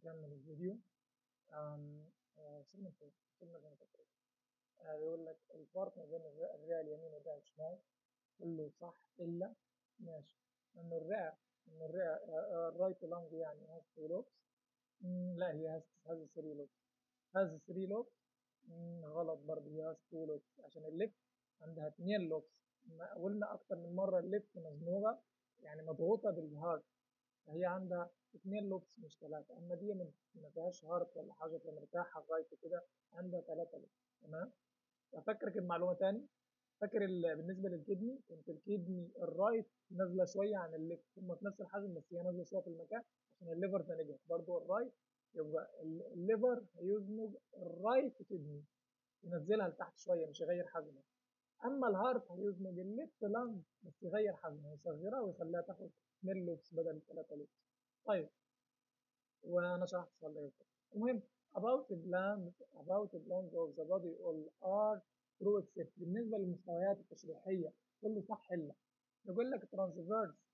نكمل الفيديو آم، آه، وصلنا فين؟ وصلنا فين تقريبا آه، بيقول لك الفرق ما بين الرئة الرئة اليمين والرئة الشمال كله صح إلا ماشي إنه الرئة إنه الرئة الرايت لانج يعني هاز تو لوبس لا هي هاز هاز 3 لوبس هاز 3 لوبس غلط برضه هي هاز 2 لوبس عشان الليفت عندها 2 لوبس ما قلنا أكتر من مرة الليفت مزنوقة يعني مضغوطة بالهارت فهي عندها اثنين لوبس مش ثلاثة أما دي من- ما فيهاش هارت ولا حاجة فمرتاحة لغاية كده عندها ثلاثة لوبس تمام أفكرك المعلومة تاني فاكر ال- بالنسبة للكدني كنت الكدني الرايت نازلة شوية عن الليفت هما في نفس الحجم بس هي نازلة شوية في المكان عشان الليفر زنقها برضه الرايت يبقى ال- الليفر هيزنق الرايت كدني ينزلها لتحت شوية مش يغير حجمها أما الهارت هيزنق الليفت لانج بس يغير حجمها يصغرها ويخليها تاخد 2 لوبس بدل 3 لوبس طيب وانا شرحت السؤال ده قبل المهم about the glands about the glands of the body all are true except بالنسبه للمستويات التشريحيه كله صح الا يقول لك transverse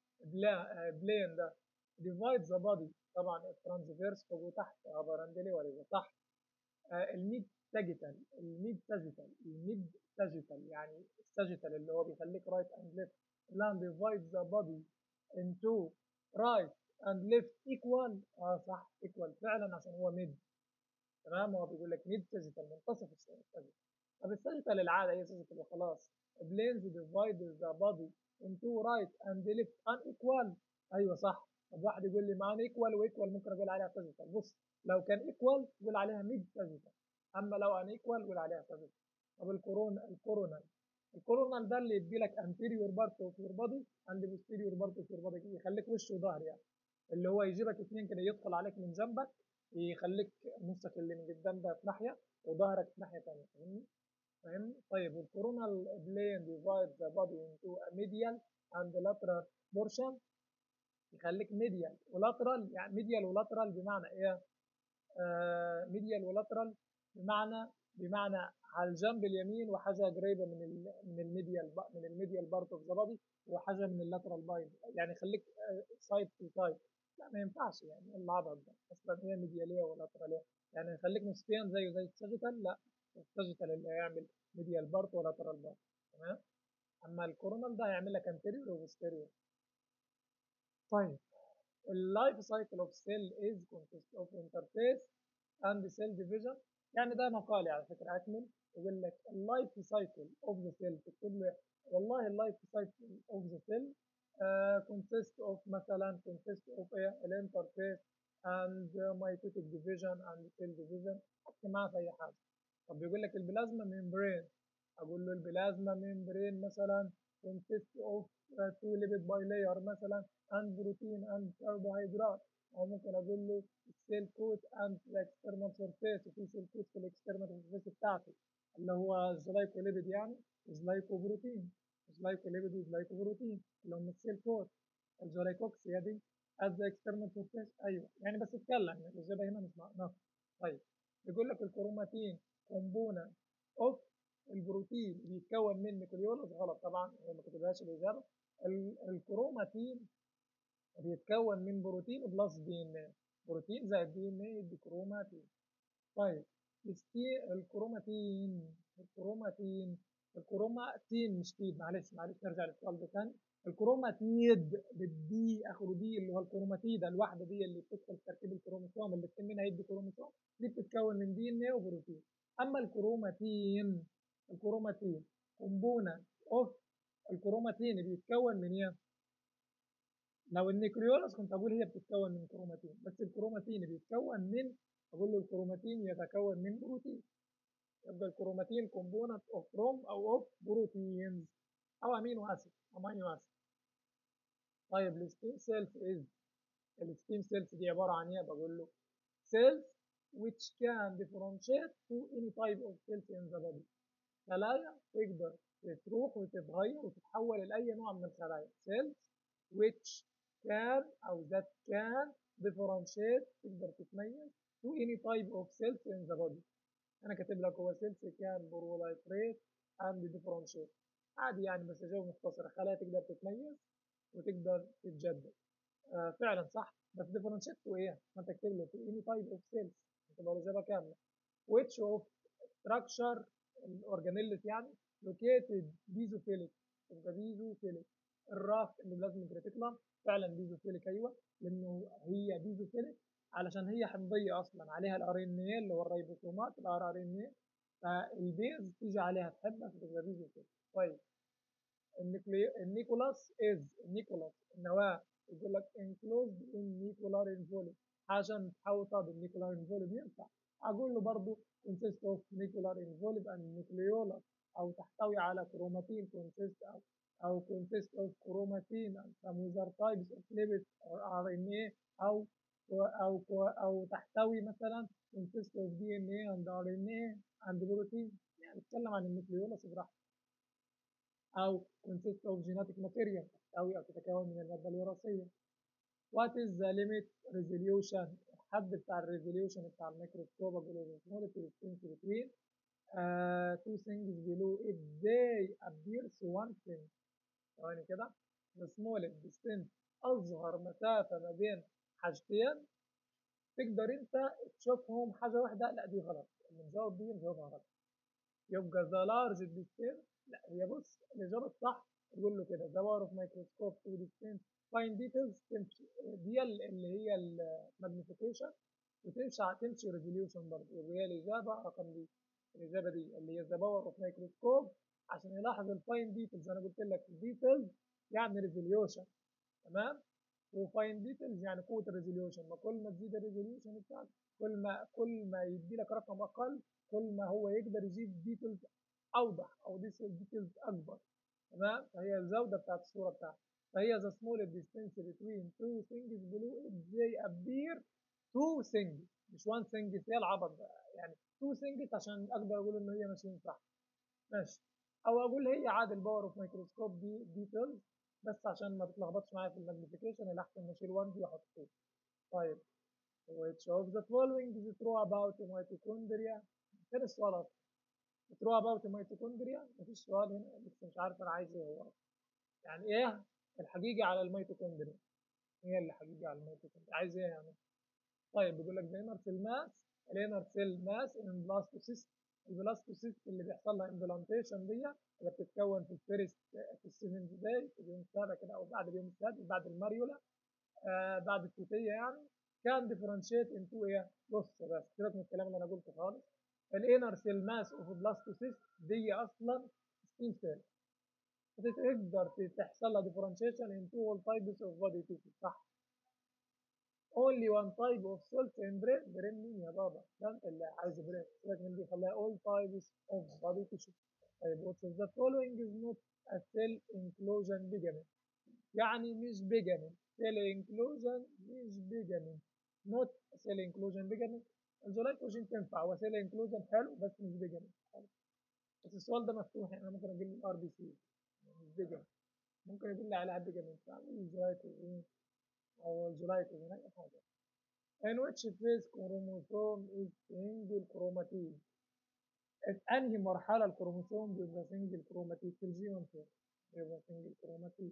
بلين ده divide the body طبعا الترانسفيرس فوق وتحت ابرندلي ولا تحت آه، الميد ساجيتال الميد ساجيتال الميد ساجيتال يعني الساجيتال اللي هو بيخليك رايت اند ليفت plan divides the body into right and left equal اه صح equal فعلا عشان هو ميد تمام هو بيقول لك ميد ساجيتال منتصف الساجيتال طب الساجيتال العاده هي ساجيتال وخلاص planes divide the body into right and left unequal ايوه صح طب واحد يقول لي معنى ايكوال وايكوال ممكن اقول عليها ساجيتال بص لو كان ايكوال تقول عليها ميد ساجيتال اما لو ان ايكوال قول عليها ساجيتال طب الكورونا الكورونال الكورونال ده اللي يدي لك anterior part of your body and posterior part of your body يخليك وش وظهر يعني اللي هو يجيبك اثنين كده يدخل عليك من جنبك يخليك نصك اللي من قدام ده في ناحيه وظهرك في ناحيه ثانيه فاهمني؟ فاهمني؟ طيب الكورونال بلين ديفايد ذا بادي انتو medial and lateral portion يخليك ميديال ولاترال يعني ميديال ولاترال بمعنى ايه؟ آه ميديال ولاترال بمعنى بمعنى على الجنب اليمين وحاجه قريبه من ال من الميديال من الميديال بارت اوف ذا بادي وحاجه من اللاترال باين يعني خليك سايد تو سايد لا ما ينفعش يعني العبط ده اصلا هي ميدياليه ولاتراليه يعني خليك نصفيا زيه زي الساجيتال لا الساجيتال اللي هيعمل ميديال بارت ولاترال بارت تمام اما الكورونال ده هيعمل لك انتيريور وبوستيريور طيب اللايف سايكل اوف سيل از كونسيست اوف انترفيس اند سيل ديفيجن يعني ده مقالي على فكره اكمل يقول لك اللايف سايكل اوف ذا سيل تكتب له والله اللايف سايكل اوف ذا سيل كونسيست اوف مثلا كونسيست اوف ايه الانترفيس اند مايتوتيك ديفيجن اند سيل ديفيجن حط معاه في اي حاجه طب بيقول لك البلازما ممبرين اقول له البلازما ممبرين مثلا consist of uh, two lipid bilayer مثلا and protein and carbohydrate او ممكن اقول له السيل كوت and the external surface وفي سيل كوت في الاكسترنال surface بتاعته اللي هو الجلايكوليبيد يعني جلايكوبروتين جلايكوليبيد وجلايكوبروتين اللي هم السيل كوت الجلايكوكسيا دي as the external surface ايوه يعني بس اتكلم الاجابه هنا مش ناقصه طيب يقول لك الكروماتين كومبوننت اوف البروتين بيتكون من نيكليولس غلط طبعا هو ما كتبهاش الاجابه الكروماتين بيتكون من بروتين بلس دي ان ايه بروتين زائد دي ان ايه يدي كروماتين طيب الكروماتين الكروماتين الكروماتين مش تيد معلش معلش نرجع للسؤال ده تاني الكروماتيد بالدي اخره دي اللي هو الكروماتيده الواحده دي اللي بتدخل في تركيب الكروموسوم اللي منها يدي كروموسوم دي بتتكون من دي ان ايه وبروتين اما الكروماتين الكروماتين كومبوننت اوف الكروماتين بيتكون من ايه؟ لو النيكليولس كنت اقول هي بتتكون من كروماتين بس الكروماتين بيتكون من اقول له الكروماتين يتكون من بروتين يبقى الكروماتين كومبوننت اوف روم او اوف بروتينز او امينو اسيد امينو اسيد طيب الستيم سيلز از الستيم سيلز دي عباره عن ايه بقول له cells which can differentiate to any type of cells in the body خلايا تقدر تروح وتتغير وتتحول لأي نوع من الخلايا cells which can أو that can differentiate تقدر تتميز to any type of cells in the body أنا كاتب لك هو cells can proliferate and differentiate عادي يعني بس إجابة مختصرة خلايا تقدر تتميز وتقدر تتجدد آه فعلا صح بس ديفرنشيت تو ايه؟ ما انت تكتب له تو اني تايب اوف سيلز تبقى الاجابه كامله which of structure الاورجانيلس يعني located بيزوفيليك تبقى بيزوفيليك الراف اللي لازم تطلع فعلا بيزوفيليك ايوه لانه هي بيزوفيليك علشان هي حمضيه اصلا عليها الار ان اي اللي هو الريبوسومات الار ار ان اي فالبيز تيجي عليها تحبها فتبقى بيزوفيليك طيب النيكولاس از النيكولاس النواه يقول لك enclosed in nuclear envelope عشان محوطه بالنيكولار envelope ينفع اقول له برضه consist of nuclear envelope and nucleolus او تحتوي على كروماتين consist او او consist of chromatin and some other types of lipids or RNA او او او تحتوي مثلا consist of DNA and RNA and protein يعني نتكلم عن النيوكليولس براحتك او consist of genetic material تحتوي او تتكون من الماده الوراثيه What is the limit resolution الحد بتاع الريزوليوشن بتاع الميكروسكوب اقول له smallest distance between uh, two things below if they appears one thing ثواني كده the smallest distance اصغر مسافه ما بين حاجتين تقدر انت تشوفهم حاجه واحده لا دي غلط نجاوب دي نجاوبها غلط يبقى the large distance لا هي بص الاجابه الصح تقول له كده the power of microscope to distance fine details تمشي دي اللي هي الماجنيفيكيشن وتمشي تمشي ريزوليوشن برضه يبقى هي الاجابه رقم دي الاجابه دي اللي هي ذا باور اوف مايكروسكوب عشان يلاحظ الفاين ديتيلز انا قلت لك ديتيلز يعني ريزوليوشن تمام وفاين ديتيلز يعني قوه الريزوليوشن ما كل ما تزيد الريزوليوشن بتاعك كل ما كل ما يدي لك رقم اقل كل ما هو يقدر يجيب ديتيلز اوضح او ديتيلز اكبر تمام فهي الجوده بتاعت الصوره بتاعتك فهي the smallest distance between two things below if they appear two things مش one thing هي العبط يعني two things عشان اقدر اقول ان هي ماشيين صح ماشي او اقول هي عادي الباور اوف مايكروسكوب دي ديتيلز بس عشان ما تتلخبطش معايا في الماجنيفيكيشن الاحسن ما اشيل 1 دي واحط 2 طيب which of the following is true about mitochondria فين السؤال اصلا true about mitochondria مفيش سؤال هنا لسه مش عارف انا عايز ايه هو يعني ايه الحقيقي على الميتوكوندريا هي اللي حقيقي على الميتوكوندريا عايز ايه يعني طيب بيقول لك الانر سيل ماس الانر سيل ماس ان بلاستوسيست البلاستوسيست اللي بيحصل لها امبلانتيشن دي اللي بتتكون في الفيرست في السيفنز داي في اليوم السابع كده او بعد اليوم السادس بعد الماريولا آه بعد التوتيه يعني كان ديفرنشيت انتو ايه بص بس سيبك من الكلام اللي انا قلته خالص الانر سيل ماس اوف بلاستوسيست دي اصلا ستيم سيل تقدر تحصل لها differentiation in two all types of body tissue صح only one type of cells in brain brain مين يا بابا ده انت اللي عايز brain سيبك من دي خليها all types of body tissue طيب what is the following is not a cell inclusion ligament يعني مش بيجامنت cell inclusion مش بيجامنت not a cell inclusion ligament الجلايكوجين تنفع هو cell inclusion حلو بس مش بيجامنت بس السؤال ده مفتوح يعني انا ممكن اجيب الار بي سي مش بيجامنت ممكن يدل على حد بيجامنت يعني الجلايكوجين او الجلايكوجين اي حاجه in which phase chromosome is single chromatid في انهي مرحله الكروموسوم بيبقى single chromatid في الجيون فين بيبقى single chromatid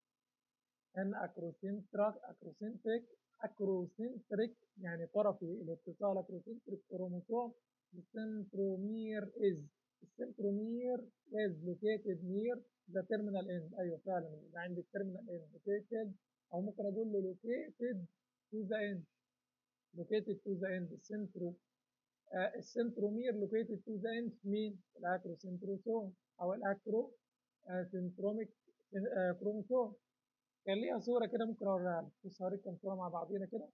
ان اكروسنتريك اكروسنتريك اكروسنتريك يعني طرفي الاتصال اكروسنتريك كروموسوم السنترومير از السنترومير is located near the terminal end ايوه فعلا عند التيرمينال end located او ممكن اقول له located to the end located to the end السنترو آه السنترومير located to the end مين؟ الاكروسنتروسوم او الاكرو آه سنتروميك آه كروموسوم كان ليها صورة كده ممكن اوريها لك بص هوريك كام صورة مع بعضينا كده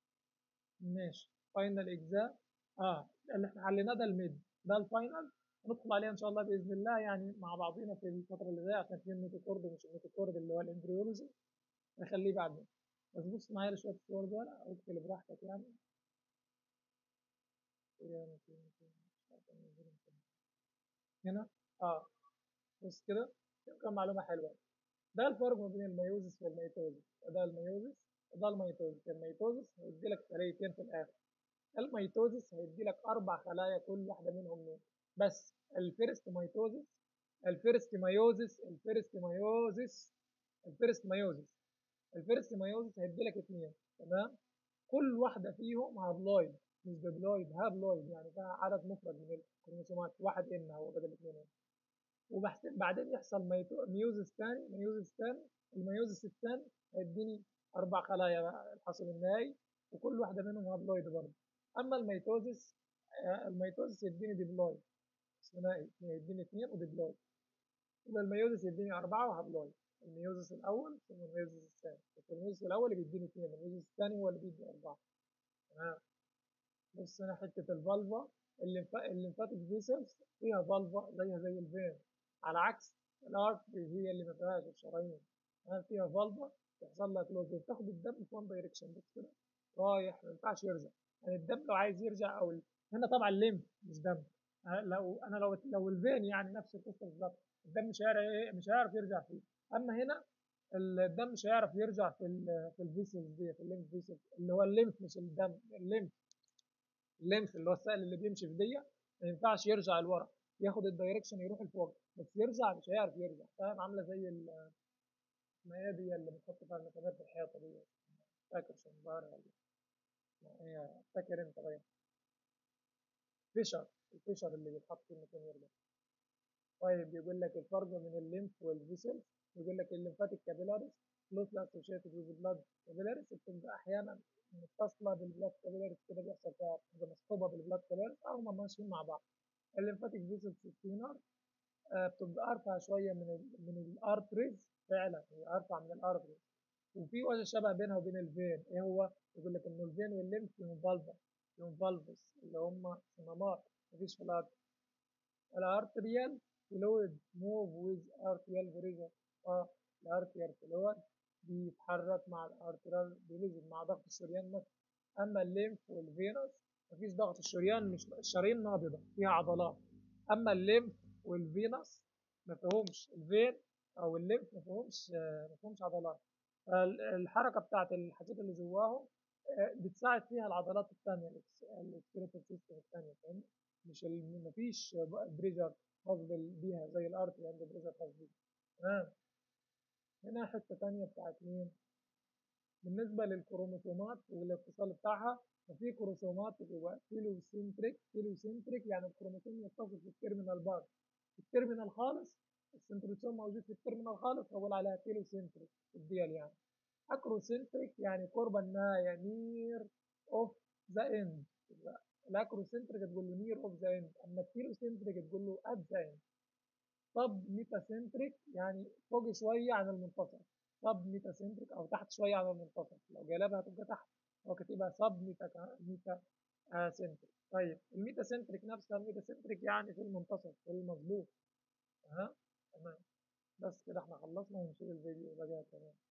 ماشي فاينل اجزاء اه اللي احنا حليناه ده الميد ده الفاينل هندخل عليها ان شاء الله باذن الله يعني مع بعضينا في الفترة اللي جاية عشان في النوتوكورد مش النوتوكورد اللي هو الامبريولوجي نخليه بعدين بس بص معايا لشوية الصور دول او اكتب براحتك يعني هنا اه بص كده كم معلومة حلوة ده الفرق ما بين الميوزس والميتوزس ده الميوزس وده الميتوزس الميتوزس هيدي لك خليتين في الاخر الميتوزس هيدي لك اربع خلايا كل واحده منهم نور بس الفيرست ميتوزس الفيرست ميوزس الفيرست ميوزس الفيرست ميوزس الفيرست مايوزس هيدي لك اثنين تمام كل واحده فيهم هابلويد مش دبلويد هابلويد يعني فيها عدد مفرد من الكروموسومات واحد ان هو بدل اثنين ان وبعدين يحصل ميوزس ثاني ميوزس ثاني الميوزس الثاني هيديني اربع خلايا بقى الحاصل النهائي وكل واحده منهم هابلويد برضه اما الميتوزس الميتوزس يديني ديبلويد ثنائي يديني اثنين وديبلويد يبقى الميوزس يديني اربعه وهابلويد الميوزس الاول ثم الميوزس الثاني الميوزس الاول اللي بيديني اثنين الميوزس الثاني هو اللي بيدي اربعه تمام بص هنا حته الفالفا الليمفاتيك فيسلز فيها فالفا زيها زي الفين على عكس الارتري هي اللي ما فيهاش الشرايين تمام فيها فالفا يحصل لها كلوز وتاخد الدم في وان دايركشن بس كده رايح ما ينفعش يرجع يعني الدم لو عايز يرجع او ال... هنا طبعا ليمف مش دم لو انا لو لو الفين يعني نفس القصه بالظبط الدم مش هيعرف مش هيعرف يرجع فيه اما هنا الدم مش هيعرف يرجع في ال في الفيسلز دي في الليمف فيسلز اللي هو الليمف مش الدم الليمف الليمف اللي هو السائل اللي بيمشي في دي ما ينفعش يرجع لورا ياخد الدايركشن يروح لفوق بس يرجع مش هيعرف يرجع فاهم عامله زي اسمها ايه دي اللي بنحط فيها المسامير في الحيطه دي فاكر شنبار ولا هي فاكر انت باين فيشر الفيشر اللي بيتحط فيه المسامير ده طيب بيقول لك الفرق بين الليمف والفيسل بيقول لك الليمفاتيك كابيلاريز closely associated with blood capillaries بتبقى احيانا متصله بالبلاد كابيلاريز كده بيحصل فيها بتبقى مصحوبه بالبلاد كابيلاريز او هم ماشيين مع بعض الليمفاتيك فيسل سيستينر بتبقى ارفع شويه من ال من الارتريز فعلا هي ارفع من الارتريز وفي وجه شبه بينها وبين الفين ايه هو؟ يقول لك انه الفين والليمف فيهم فالفا فيهم فالفس اللي هم صمامات مفيش في الارتري الارتريال فلويد موف ويز ارتريال بريشر اه الارتريال فلويد بيتحرك مع الارتريال بريشر مع ضغط الشريان مثلا اما الليمف والفينوس مفيش ضغط الشريان مش الشرايين نابضه فيها عضلات اما الليمف والفينوس ما فيهمش الفين او الليمف ما فيهمش ما فيهمش عضلات الحركه بتاعت الحاجات اللي جواهم بتساعد فيها العضلات الثانيه السكيلتال سيستم الثانيه فاهمني مش ما فيش بريشر خاص بيها زي الارتري عنده بريشر خاص بيها تمام هنا حته ثانيه بتاعت مين بالنسبه للكروموسومات والاتصال بتاعها ففي كروموسومات بتبقى كيلوسنتريك كيلوسنتريك يعني الكروموسوم يتصل في التيرمينال بار التيرمينال خالص السنتروسوم موجود في التيرمينال خالص بقول عليها كيلوسنتريك الديال يعني اكروسنتريك يعني قرب النهايه نير اوف ذا اند الاكروسنتريك تقول له نير اوف ذا اند اما الكيلوسنتريك تقول له ات ذا اند طب ميتاسنتريك يعني فوق شويه عن المنتصف سب ميتاسنتريك او تحت شويه عن المنتصف لو جلبها هتبقى تحت هو كاتبها سب ميتا ميتا سنتريك طيب الميتاسنتريك نفسها الميتاسنتريك يعني في المنتصف في المظبوط ها تمام بس كده احنا خلصنا ونشيل الفيديو بقى تمام